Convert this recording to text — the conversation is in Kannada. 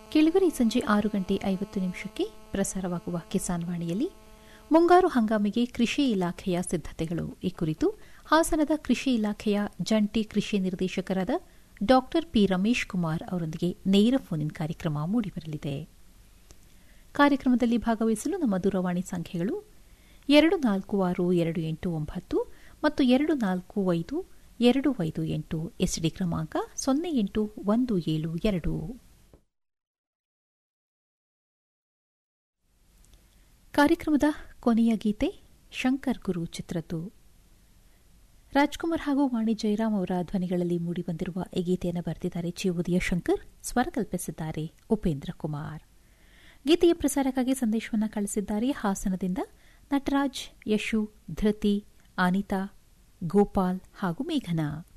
ಕೆಳಗರೆ ಸಂಜೆ ಆರು ಗಂಟೆ ಐವತ್ತು ನಿಮಿಷಕ್ಕೆ ಪ್ರಸಾರವಾಗುವ ಕಿಸಾನ್ ವಾಣಿಯಲ್ಲಿ ಮುಂಗಾರು ಹಂಗಾಮಿಗೆ ಕೃಷಿ ಇಲಾಖೆಯ ಸಿದ್ದತೆಗಳು ಈ ಕುರಿತು ಹಾಸನದ ಕೃಷಿ ಇಲಾಖೆಯ ಜಂಟಿ ಕೃಷಿ ನಿರ್ದೇಶಕರಾದ ಡಾ ಪಿ ರಮೇಶ್ ಕುಮಾರ್ ಅವರೊಂದಿಗೆ ನೇರ ಫೋನ್ ಕಾರ್ಯಕ್ರಮ ಮೂಡಿಬರಲಿದೆ ಕಾರ್ಯಕ್ರಮದಲ್ಲಿ ಭಾಗವಹಿಸಲು ನಮ್ಮ ದೂರವಾಣಿ ಸಂಖ್ಯೆಗಳು ಎರಡು ನಾಲ್ಕು ಆರು ಎರಡು ಎಂಟು ಒಂಬತ್ತು ಮತ್ತು ಎರಡು ನಾಲ್ಕು ಐದು ಎರಡು ಐದು ಎಂಟು ಎಸ್ಡಿ ಕ್ರಮಾಂಕ ಸೊನ್ನೆ ಎಂಟು ಒಂದು ಏಳು ಎರಡು ಕಾರ್ಯಕ್ರಮದ ಕೊನೆಯ ಗೀತೆ ಶಂಕರ್ ಗುರು ಚಿತ್ರದ್ದು ರಾಜ್ಕುಮಾರ್ ಹಾಗೂ ವಾಣಿ ಜಯರಾಮ್ ಅವರ ಧ್ವನಿಗಳಲ್ಲಿ ಮೂಡಿಬಂದಿರುವ ಈ ಗೀತೆಯನ್ನು ಬರೆದಿದ್ದಾರೆ ಚಿವುದಿಯ ಶಂಕರ್ ಸ್ವರ ಕಲ್ಪಿಸಿದ್ದಾರೆ ಉಪೇಂದ್ರ ಕುಮಾರ್ ಗೀತೆಯ ಪ್ರಸಾರಕ್ಕಾಗಿ ಸಂದೇಶವನ್ನು ಕಳಿಸಿದ್ದಾರೆ ಹಾಸನದಿಂದ ನಟರಾಜ್ ಯಶು ಧೃತಿ ಅನಿತಾ ಗೋಪಾಲ್ ಹಾಗೂ ಮೇಘನಾ